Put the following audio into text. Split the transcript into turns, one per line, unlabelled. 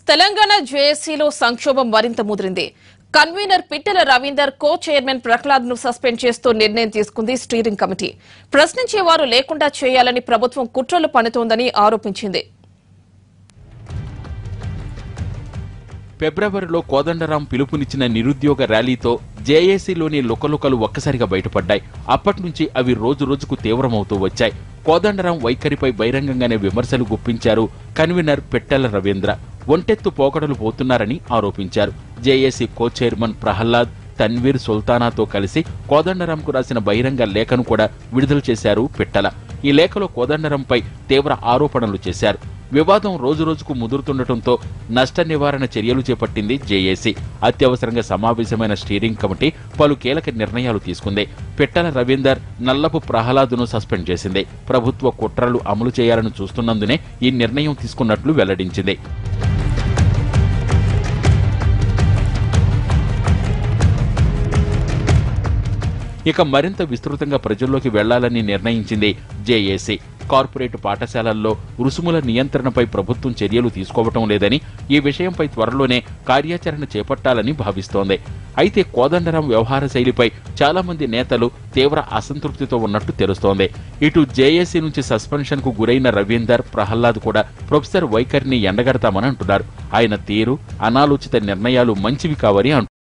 తెలంగాణ జేఏసీలో సంక్షోభం మరింత ముదిరింది convener Pittela Ravinder co chairman Prahlad ను సస్పెండ్ చేస్తూ నిర్ణయం తీసుకుంది స్టీరింగ్ కమిటీ ప్రశ్నించేవారు లేకుండా చేయాలని ప్రభుత్వం కుట్రలు పన్నుతోందని ఆరోపించింది
ఫిబ్రవరిలో కోదండరాం పిలుపునిచ్చిన నిరుద్యోగ ర్యాలీతో జేఏసీలోని లుకలుకలు ఒక్కసారిగా బయటపడ్డాయి అప్పటి నుంచి అవి రోజు రోజుకు తీవ్రమవుతూ వచ్చాయి కోదండరాం వైఖరిపై బహిరంగంగానే విమర్శలు గుప్పించారు కన్వీనర్ పెట్టెల రవీంద్ర ఒంటెత్తు పోకడలు పోతున్నారని ఆరోపించారు JAC co chairman Prahlad Tanveer సుల్తానాతో కలిసి కోదండరాంకు రాసిన బహిరంగ లేఖను కూడా విడుదల చేశారు పిట్టల ఈ లేఖలో కోదండరాంపై తీవ్ర ఆరోపణలు చేశారు వివాదం రోజురోజుకు ముదురుతుండటంతో నష్ట నివారణ చర్యలు చేపట్టింది జేఏసీ అత్యవసరంగా సమావేశమైన స్టీరింగ్ కమిటీ పలు కీలక నిర్ణయాలు తీసుకుంది పిట్టల రవీందర్ నల్లపు ప్రహ్లాదును సస్పెండ్ చేసింది ప్రభుత్వ కుట్రలు అమలు చేయాలని చూస్తున్నందునే ఈ నిర్ణయం తీసుకున్నట్లు వెల్లడించింది ఇక మరింత విస్తృతంగా ప్రజల్లోకి వెళ్లాలని నిర్ణయించింది జేఏసీ కార్పొరేట్ పాఠశాలల్లో రుసుముల నియంత్రణపై ప్రభుత్వం చర్యలు తీసుకోవటం లేదని ఈ విషయంపై త్వరలోనే కార్యాచరణ చేపట్టాలని భావిస్తోంది అయితే కోదండరాం వ్యవహార శైలిపై చాలా మంది నేతలు తీవ్ర అసంతృప్తితో ఉన్నట్టు తెలుస్తోంది ఇటు జేఏసీ నుంచి సస్పెన్షన్ కు గురైన రవీందర్ ప్రహ్లాద్ కూడా ప్రొఫెసర్ వైఖరిని ఎండగడతామని అంటున్నారు ఆయన తీరు అనాలోచిత నిర్ణయాలు మంచివి కావని అంటున్నారు